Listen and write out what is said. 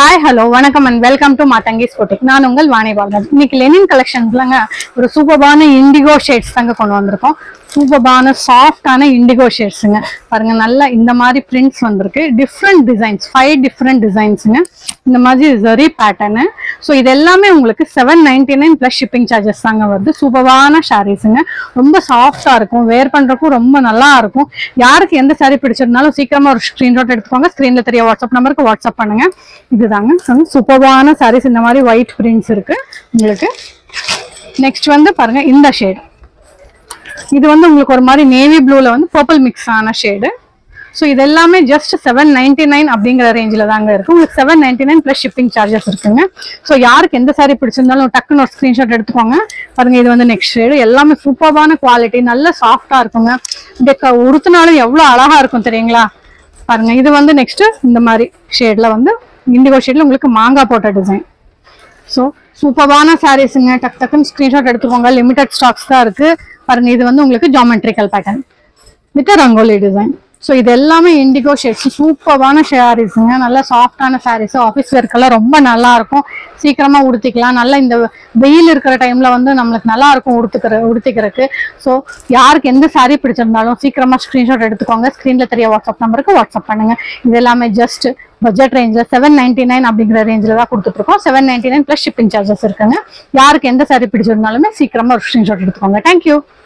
hi hello வணக்கம் and welcome to Mathangi's கோட்டிக் நான் உங்கள் வாணி பாலராஜ் இன்னைக்கு லெனின் கலெக்ஷன்ஸ்லங்க ஒரு சூப்பர்பான இண்டிகோ ஷேட்ஸ் தாங்க கொண்டு வந்திருக்கோம் சூப்பர்பான சாஃப்டான இண்டிகோ ஷேட்ஸுங்க பாருங்க நல்லா இந்த மாதிரி பிரிண்ட்ஸ் வந்திருக்கு டிஃப்ரெண்ட் டிசைன்ஸ் ஃபைவ் டிஃப்ரெண்ட் டிசைன்ஸுங்க இந்த மாதிரி ஜரி பேட்டர்னு ஸோ இது எல்லாமே உங்களுக்கு seven ninety nine plus shipping charges தாங்க வருது சூப்பர்பான ஷாரீஸுங்க ரொம்ப சாஃப்டாக இருக்கும் வேர் பண்ணுறக்கும் ரொம்ப நல்லா இருக்கும் யாருக்கு எந்த saree பிடிச்சிருந்தாலும் சீக்கிரமா ஒரு ஸ்க்ரீன்ஷாட் எடுத்துக்கோங்க ஸ்க்ரீனில் தெரிய வாட்ஸ்அப் நம்பருக்கு வாட்ஸ்அப் பண்ணுங்க இதுதாங்க சூப்பர்பான sarees இந்த மாதிரி ஒயிட் பிரிண்ட்ஸ் இருக்கு உங்களுக்கு நெக்ஸ்ட் வந்து பாருங்க இந்த ஷேட் இது வந்து உங்களுக்கு ஒரு மாதிரி நேவி ப்ளூல வந்து பர்பிள் மிக்ஸ் ஆன ஷேடு ஸோ இது எல்லாமே ஜஸ்ட் செவன் நைன்டி நைன் அப்படிங்கிற ரேஞ்சில் தாங்க இருக்கு உங்களுக்கு seven ninety nine plus shipping charges இருக்குங்க ஸோ யாருக்கு எந்த saree பிடிச்சிருந்தாலும் டக்குன்னு ஒரு ஸ்க்ரீன்ஷாட் எடுத்துக்கோங்க பாருங்க இது வந்து நெக்ஸ்ட் ஷேடு எல்லாமே சூப்பர்பான குவாலிட்டி நல்ல சாஃப்டா இருக்குங்க இந்த க- உடுத்தினாலும் எவ்வளோ அழகா இருக்கும் தெரியுங்களா பாருங்க இது வந்து நெக்ஸ்ட் இந்த மாதிரி ஷேட்ல வந்து இண்டிகோ ஷேட்ல உங்களுக்கு மாங்காய் போட்ட டிசைன் ஸோ சூப்பர்வான சாரீஸுங்க டக் டக்குன்னு ஸ்க்ரீன்ஷாட் எடுத்துக்கோங்க லிமிடெட் ஸ்டாக்ஸ் தான் இருக்கு பாருங்க இது வந்து உங்களுக்கு geometrical pattern with rangoli design so இது எல்லாமே இண்டிகோ ஷேட்ஸ் சூப்பர்வான சாரீஸுங்க நல்ல சாஃப்டான சாரீஸ் ஆஃபீஸ் ஒர்க்கெல்லாம் ரொம்ப நல்லா இருக்கும் சீக்கிரமா உடுத்திக்கலாம் நல்லா இந்த வெயில் இருக்கிற டைம்ல வந்து நம்மளுக்கு நல்லா இருக்கும் உடுத்துக்கிற உடுத்திக்கிறதுக்கு ஸோ யாருக்கு எந்த saree பிடிச்சிருந்தாலும் சீக்கிரமா ஸ்க்ரீன்ஷாட் எடுத்துக்கோங்க ஸ்க்ரீன்ல தெரிய வாட்ஸ்அப் நம்பருக்கு வாட்ஸ்அப் பண்ணுங்க இது எல்லாமே ஜஸ்ட் பட்ஜெட் ரேஞ்சில் செவன் நைன்டி நைன் அப்படிங்கிற ரேஞ்சில் தான் கொடுத்துட்ருக்கோம் seven ninety nine plus shipping charges இருக்குங்க யாருக்கு எந்த saree பிடிச்சிருந்தாலுமே சீக்கிரமா ஒரு ஸ்க்ரீன்ஷாட் எடுத்துக்கோங்க தேங்க்யூ